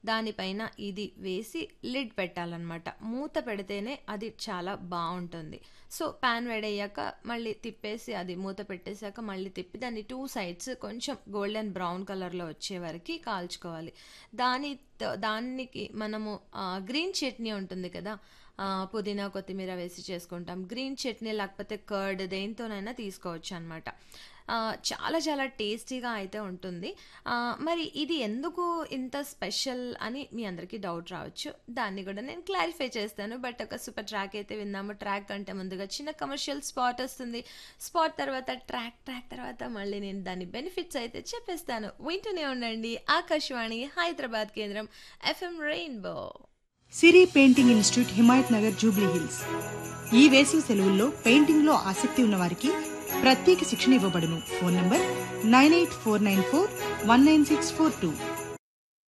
దానిపైన ఇది వేసి లిడ్ పెట్టాలన్నమాట మూత పెడితేనే అది చాలా బాగుంటుంది సో ప్యాన్ వేడయ్యాక మళ్ళీ తిప్పేసి అది మూత పెట్టేశాక మళ్ళీ తిప్పి దాన్ని టూ సైడ్స్ కొంచెం గోల్డెన్ బ్రౌన్ కలర్లో వచ్చే వరకు కాల్చుకోవాలి దాని దానికి మనము గ్రీన్ చట్నీ ఉంటుంది కదా ఆ, పుదీనా కొత్తిమీర వేసి చేసుకుంటాం గ్రీన్ చట్నీ లేకపోతే కర్డ్ దేంతోనైనా తీసుకోవచ్చు అనమాట చాలా చాలా టేస్టీగా అయితే ఉంటుంది ఆ, మరి ఇది ఎందుకు ఇంత స్పెషల్ అని మీ అందరికీ డౌట్ రావచ్చు దాన్ని కూడా నేను క్లారిఫై చేస్తాను బట్ ఒక సూపర్ ట్రాక్ అయితే విన్నాము ట్రాక్ కంటే ముందుగా చిన్న కమర్షియల్ స్పాట్ వస్తుంది స్పాట్ తర్వాత ట్రాక్ ట్రాక్ తర్వాత మళ్ళీ నేను దాని బెనిఫిట్స్ అయితే చెప్పేస్తాను వింటూనే ఉండండి ఆకాశవాణి హైదరాబాద్ కేంద్రం FM rainbow Siri painting institute Himayat Nagar Jubilee Hills ఈ వేసవి సెలవుల్లో పెయింటింగ్ లో ఆసక్తి ఉన్న వారికి ప్రత్యేక శిక్షణ ఇవ్వబడును phone number nine eight four nine four one nine six four two